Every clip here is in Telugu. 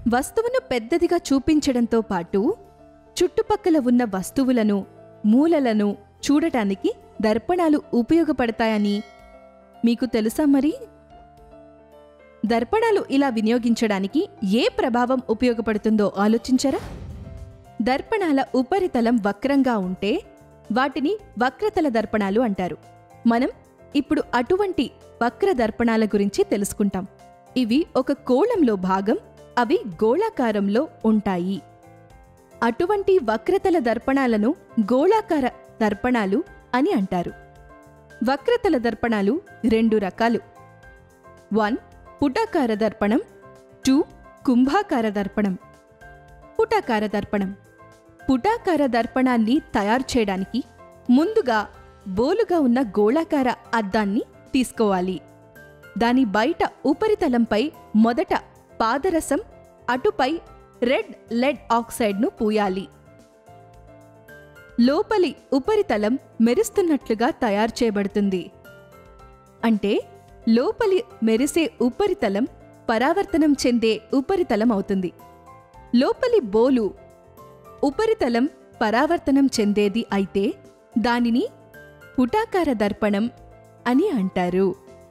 వస్తువును పెద్దదిగా చూపించడంతో పాటు చుట్టుపక్కల ఉన్న వస్తువులను మూలలను చూడటానికి దర్పణాలు ఉపయోగపడతాయని మీకు తెలుసా మరి దర్పణాలు ఇలా వినియోగించడానికి ఏ ప్రభావం ఉపయోగపడుతుందో ఆలోచించరా దర్పణాల ఉపరితలం వక్రంగా ఉంటే వాటిని వక్రతల దర్పణాలు అంటారు మనం ఇప్పుడు అటువంటి వక్ర దర్పణాల గురించి తెలుసుకుంటాం ఇవి ఒక కోళంలో భాగం అవి గోళాకారంలో ఉంటాయి అటువంటి వక్రతల దర్పణాలను గోళాకార దర్పణాలు అని అంటారు వక్రతల దర్పణాలు రెండు రకాలు వన్ పుటాకార దర్పణం టూ కుంభాకార దర్పణం పుటాకార దర్పణం పుటాకార దర్పణాన్ని తయారు చేయడానికి ముందుగా బోలుగా ఉన్న గోళాకార అద్దాన్ని తీసుకోవాలి దాని బయట ఉపరితలంపై మొదట పాదరసం అటుపై రెడ్ లెడ్ ఆక్సైడ్ను పూయాలి లోపలి ఉపరితలం మెరుస్తున్నట్లుగా తయారు చేయబడుతుంది అంటే లోపలి మెరిసే ఉపరితలం పరావర్తనం చెందే ఉపరితలం అవుతుంది లోపలి బోలు ఉపరితలం పరావర్తనం చెందేది అయితే దానిని పుటాకార దర్పణం అని అంటారు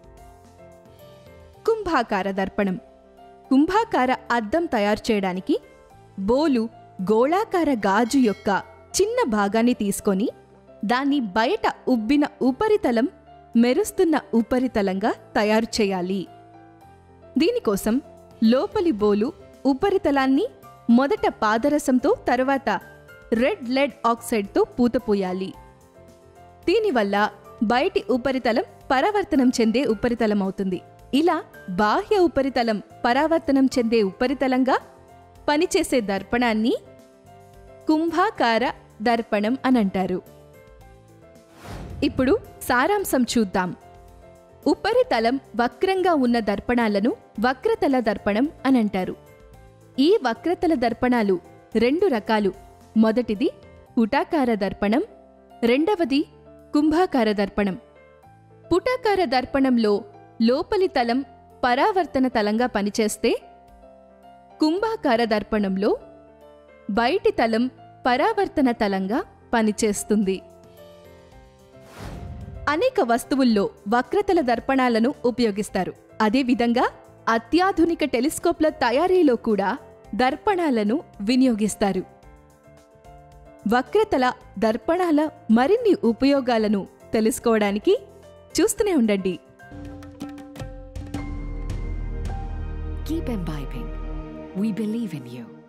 కుంభాకార దర్పణం కుంభాకార అద్దం తయారు చేయడానికి బోలు గోళాకార గాజు యొక్క చిన్న భాగాన్ని తీసుకొని దాన్ని బయట ఉబ్బిన ఉపరితలం మెరుస్తున్న ఉపరితలంగా తయారు చేయాలి దీనికోసం లోపలి బోలు ఉపరితలాన్ని మొదట పాదరసంతో తరువాత రెడ్ లెడ్ ఆక్సైడ్తో పూతపోయాలి దీనివల్ల బయటి ఉపరితలం పరావర్తనం చెందే ఉపరితలం అవుతుంది ఇలా బాహ్య ఉపరితలం పరావర్తనం చెందే ఉపరితలంగా పనిచేసే దర్పణాన్ని కుంభాకార దర్పణం అనంటారు ఇప్పుడు సారాంశం చూద్దాం ఉపరితలం వక్రంగా ఉన్న దర్పణాలను వక్రతల దర్పణం అనంటారు ఈ వక్రతల దర్పణాలు రెండు రకాలు మొదటిది పుటాకార దర్పణం రెండవది కుంభాకార దర్పణం పుటాకార దర్పణంలో లోపలి తలం పరావర్తన తలంగా పనిచేస్తే కుంభాకార దర్పణంలో బయటి తలం పరావర్తన తలంగా పనిచేస్తుంది అనేక వస్తువుల్లో వక్రతల దర్పణాలను ఉపయోగిస్తారు అదేవిధంగా అత్యాధునిక టెలిస్కోప్ల తయారీలో కూడా దర్పణాలను వినియోగిస్తారు వక్రతల దర్పణాల మరిన్ని ఉపయోగాలను తెలుసుకోవడానికి చూస్తూనే ఉండండి Keep imbibing. We believe in you.